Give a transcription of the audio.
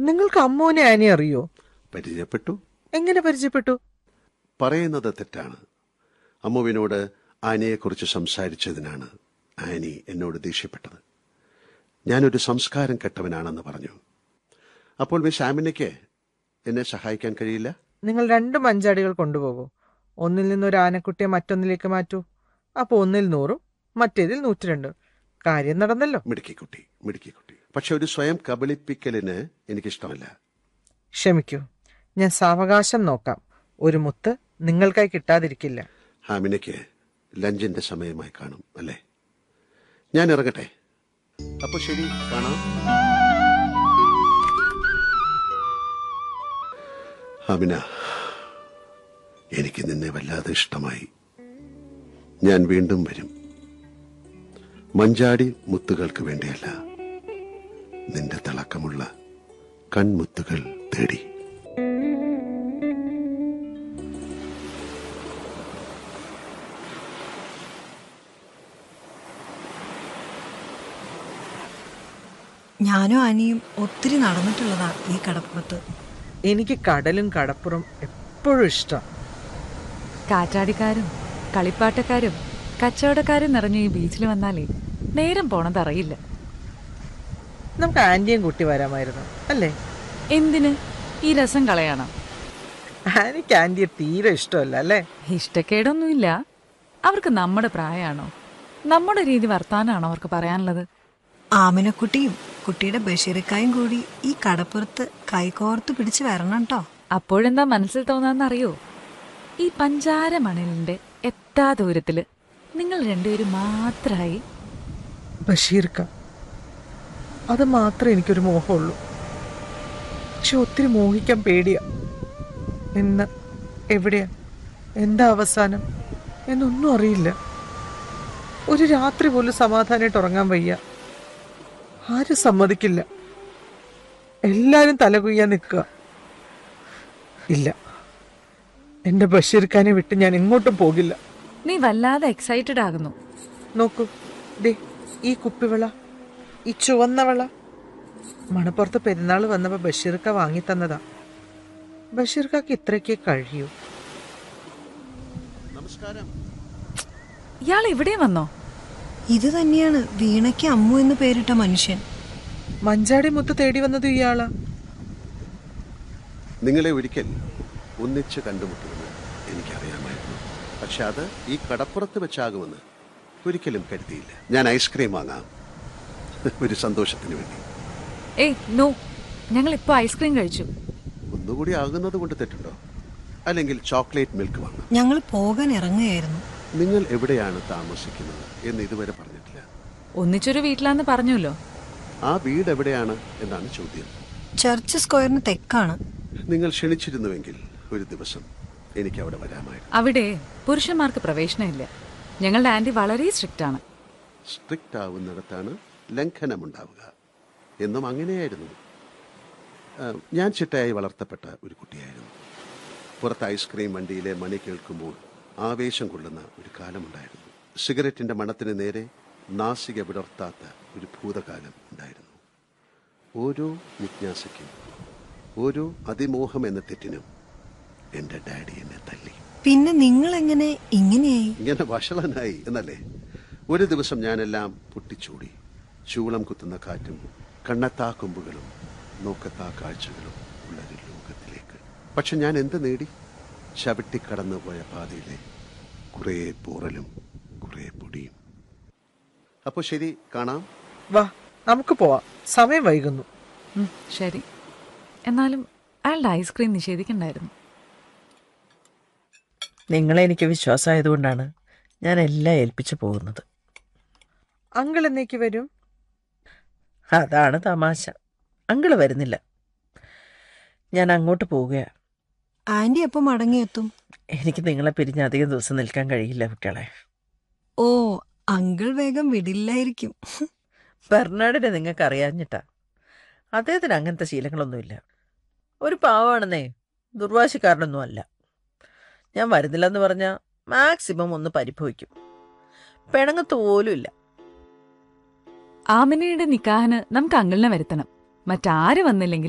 നിങ്ങൾക്ക് അമ്മൂനെ ആനി അറിയോ പരിചയപ്പെട്ടു എങ്ങനെ പരിചയപ്പെട്ടു പറയുന്നത് തെറ്റാണ് അമ്മുവിനോട് ആനയെക്കുറിച്ച് സംസാരിച്ചതിനാണ് ആനി എന്നോട് ദേഷ്യപ്പെട്ടത് ഞാനൊരു സംസ്കാരം കെട്ടവനാണെന്ന് പറഞ്ഞു അപ്പോൾ മിസ് ആമിനയ്ക്ക് എന്നെ സഹായിക്കാൻ കഴിയില്ല നിങ്ങൾ രണ്ട് മഞ്ചാടികൾ കൊണ്ടുപോകൂ ഒന്നിൽ നിന്ന് ഒരു ആനക്കുട്ടിയെ മറ്റൊന്നിലേക്ക് മാറ്റൂ അപ്പോൾ ഒന്നിൽ നൂറും മറ്റേതിൽ നൂറ്റിരണ്ടും കാര്യം നടന്നല്ലോ മിടുക്കിക്കുട്ടി മിടുക്കിക്കുട്ടി പക്ഷെ ഒരു സ്വയം കബളിപ്പിക്കലിന് എനിക്കിഷ്ടമല്ല ക്ഷമിക്കൂ ഞാൻ സാവകാശം നോക്കാം ഒരു മുത്ത് നിങ്ങൾക്കായി കിട്ടാതിരിക്കില്ല ഹാമിനയ്ക്ക് ലഞ്ചിന്റെ സമയമായി കാണും അല്ലേ ഞാൻ ഇറങ്ങട്ടെ അപ്പൊ ശരി കാണാം ഹാമിന എനിക്ക് നിന്നെ വല്ലാതെ ഇഷ്ടമായി ഞാൻ വീണ്ടും വരും മഞ്ചാടി മുത്തുകൾക്ക് വേണ്ടിയല്ല നിന്റെ തിളക്കമുള്ള കൺമുത്തുകൾ തേടി ഞാനും അനിയും ഒത്തിരി നടന്നിട്ടുള്ളതാ ഈ കടപ്പുറത്ത് എനിക്ക് കടലും കടപ്പുറം എപ്പോഴും ഇഷ്ടം കാറ്റാടിക്കാരും കളിപ്പാട്ടക്കാരും കച്ചവടക്കാരും നിറഞ്ഞ ഈ ബീച്ചിൽ വന്നാലേ നേരം പോണത് അറിയില്ല നമുക്ക് ആന്റിയും കൂട്ടി വരാമായിരുന്നു അല്ലേ എന്തിന് ഈ രസം കളയണം ആനിക്ക് ആന്റിയെ തീരെ ഇഷ്ടമല്ല അല്ലേ ഇഷ്ടക്കേടൊന്നുമില്ല അവർക്ക് നമ്മുടെ പ്രായമാണോ നമ്മുടെ രീതി വർത്താനാണോ അവർക്ക് പറയാനുള്ളത് ആമിനക്കുട്ടിയും കുട്ടിയുടെ ബഷീറിക്കായും കൂടി ഈ കടപ്പുറത്ത് കൈകോർത്ത് പിടിച്ച് വരണം കേട്ടോ അപ്പോഴെന്താ മനസ്സിൽ തോന്നാന്നറിയോ ഈ പഞ്ചാര മണലിന്റെ എത്താ ദൂരത്തില് നിങ്ങൾ രണ്ടുപേരും മാത്രമായി ബഷീർക്ക അത് മാത്രമേ എനിക്കൊരു മോഹമുള്ളൂ പക്ഷെ ഒത്തിരി മോഹിക്കാൻ പേടിയാ എന്ന് എവിടെയാ എന്താ അവസാനം എന്നൊന്നും അറിയില്ല ഒരു രാത്രി പോലും സമാധാനമായിട്ട് ഉറങ്ങാൻ വയ്യ ആരും സമ്മതിക്കില്ല എല്ലാരും തലകുയ്യാൻ നിൽക്കുക ഇല്ല എന്റെ ബഷീർഖാനെ വിട്ട് ഞാൻ എങ്ങോട്ടും പോകില്ല നീ വല്ലാതെ എക്സൈറ്റഡ് ആകുന്നു നോക്കൂ ദേ ഈ കുപ്പിവള ഈ ചുവന്ന വള മണപ്പുറത്ത് പെരുന്നാൾ വന്നപ്പോ ബഷീർക്ക വാങ്ങി തന്നതാ ബഷീർക്കാക്ക് ഇത്രയ്ക്കേ കഴിയൂ നമസ്കാരം ഇയാൾ ഇവിടെ വന്നോ ഇത് തന്നെയാണ് വീണയ്ക്ക് അമ്മു എന്ന് പേരിട്ട മനുഷ്യൻ മഞ്ചാടി മുത്ത് തേടി വന്നത് ഇയാളാ നിങ്ങളെ ഒരിക്കൽ ഒന്നിച്ച് കണ്ടുമുട്ടുമെന്ന് എനിക്കറിയാമായിരുന്നു പക്ഷെ അത് ഈ കടപ്പുറത്ത് വെച്ചാകുമെന്ന് ഒരിക്കലും കരുതിയില്ല ഞാൻ ഐസ്ക്രീം വാങ്ങാം ഒരു സന്തോഷത്തിന് വേണ്ടി ഏയ് നോ ഞങ്ങൾ ഇപ്പൊ ഐസ്ക്രീം കഴിച്ചു ഒന്നുകൂടി ആകുന്നത് കൊണ്ട് തെറ്റുണ്ടോ അല്ലെങ്കിൽ ചോക്ലേറ്റ് മിൽക്ക് വാങ്ങാം ഞങ്ങൾ പോകാൻ ഇറങ്ങുകയായിരുന്നു നിങ്ങൾ എവിടെയാണ് താമസിക്കുന്നത് എന്ന് ഇതുവരെ പറഞ്ഞിട്ടില്ല ഒന്നിച്ചൊരു വീട്ടിലാന്ന് പറഞ്ഞല്ലോ ആ വീട് എവിടെയാണ് എന്നാണ് ചോദ്യം ചർച്ച് സ്ക്വയറിന് തെക്കാണ് നിങ്ങൾ ക്ഷണിച്ചിരുന്നുവെങ്കിൽ ഒരു ദിവസം എനിക്ക് അവിടെ വരാമായിരുന്നു അവിടെ പുരുഷന്മാർക്ക് പ്രവേശനമില്ല ഞങ്ങളുടെ ആന്റി വളരെ സ്ട്രിക്റ്റ് ആണ് സ്ട്രിക്റ്റ് ആവുന്നിടത്താണ് ലംഘനമുണ്ടാവുക എന്നും അങ്ങനെയായിരുന്നു ആ, ഞാൻ ചിട്ടയായി വളർത്തപ്പെട്ട ഒരു കുട്ടിയായിരുന്നു പുറത്ത് ഐസ്ക്രീം വണ്ടിയിലെ മണി കേൾക്കുമ്പോൾ ആവേശം കൊള്ളുന്ന ഒരു കാലമുണ്ടായിരുന്നു സിഗരറ്റിന്റെ മണത്തിന് നേരെ നാസിക വിടർത്താത്ത ഒരു ഭൂതകാലം ഉണ്ടായിരുന്നു ഓരോ ജിജ്ഞാസയ്ക്കും ഓരോ അതിമോഹം എന്ന തെറ്റിനും എന്റെ ഡാഡി എന്നെ തല്ലി പിന്നെ നിങ്ങൾ എങ്ങനെ ഇങ്ങനെയായി ഇങ്ങനെ വഷളനായി എന്നല്ലേ ഒരു ദിവസം ഞാനെല്ലാം പൊട്ടിച്ചൂടി ചൂളം കുത്തുന്ന കാറ്റും കണ്ണത്താ കൊമ്പുകളും നോക്കത്താ കാഴ്ചകളും ഉള്ള ഒരു ലോകത്തിലേക്ക് പക്ഷെ ഞാൻ എന്ത് നേടി ചവിട്ടിക്കടന്നു പോയ പാതയിലെ കുറേ പോറലും കുറേ പൊടിയും അപ്പോൾ ശരി കാണാം വാ നമുക്ക് പോവാം സമയം വൈകുന്നു ഉം, ശരി എന്നാലും അയാളുടെ ഐസ്ക്രീം നിഷേധിക്കണ്ടായിരുന്നു നിങ്ങളെ എനിക്ക് വിശ്വാസമായതുകൊണ്ടാണ് ഞാൻ എല്ലാം ഏൽപ്പിച്ചു പോകുന്നത് അങ്കിൾ എന്നേക്ക് വരും അതാണ് തമാശ അങ്കിള് വരുന്നില്ല ഞാൻ അങ്ങോട്ട് പോവുകയാണ് ആന്റി എപ്പോൾ മടങ്ങിയെത്തും എനിക്ക് നിങ്ങളെ പിരിഞ്ഞ് അധികം ദിവസം നിൽക്കാൻ കഴിയില്ല കുട്ടികളെ ഓ അങ്കിൾ വേഗം വിടില്ലായിരിക്കും ബെർണാഡിനെ നിങ്ങൾക്ക് അറിയാഞ്ഞിട്ടാ അദ്ദേഹത്തിന് അങ്ങനത്തെ ശീലങ്ങളൊന്നുമില്ല ഒരു പാവമാണെന്നേ ദുർവാശിക്കാരനൊന്നും അല്ല ഞാൻ വരുന്നില്ലെന്ന് പറഞ്ഞാൽ മാക്സിമം ഒന്ന് പരിഭവിക്കും പിണങ്ങത്ത് പോലും ഇല്ല ആമിനയുടെ നിക്കാഹിന് നമുക്ക് അങ്കിളിനെ വരുത്തണം മറ്റാര് വന്നില്ലെങ്കിൽ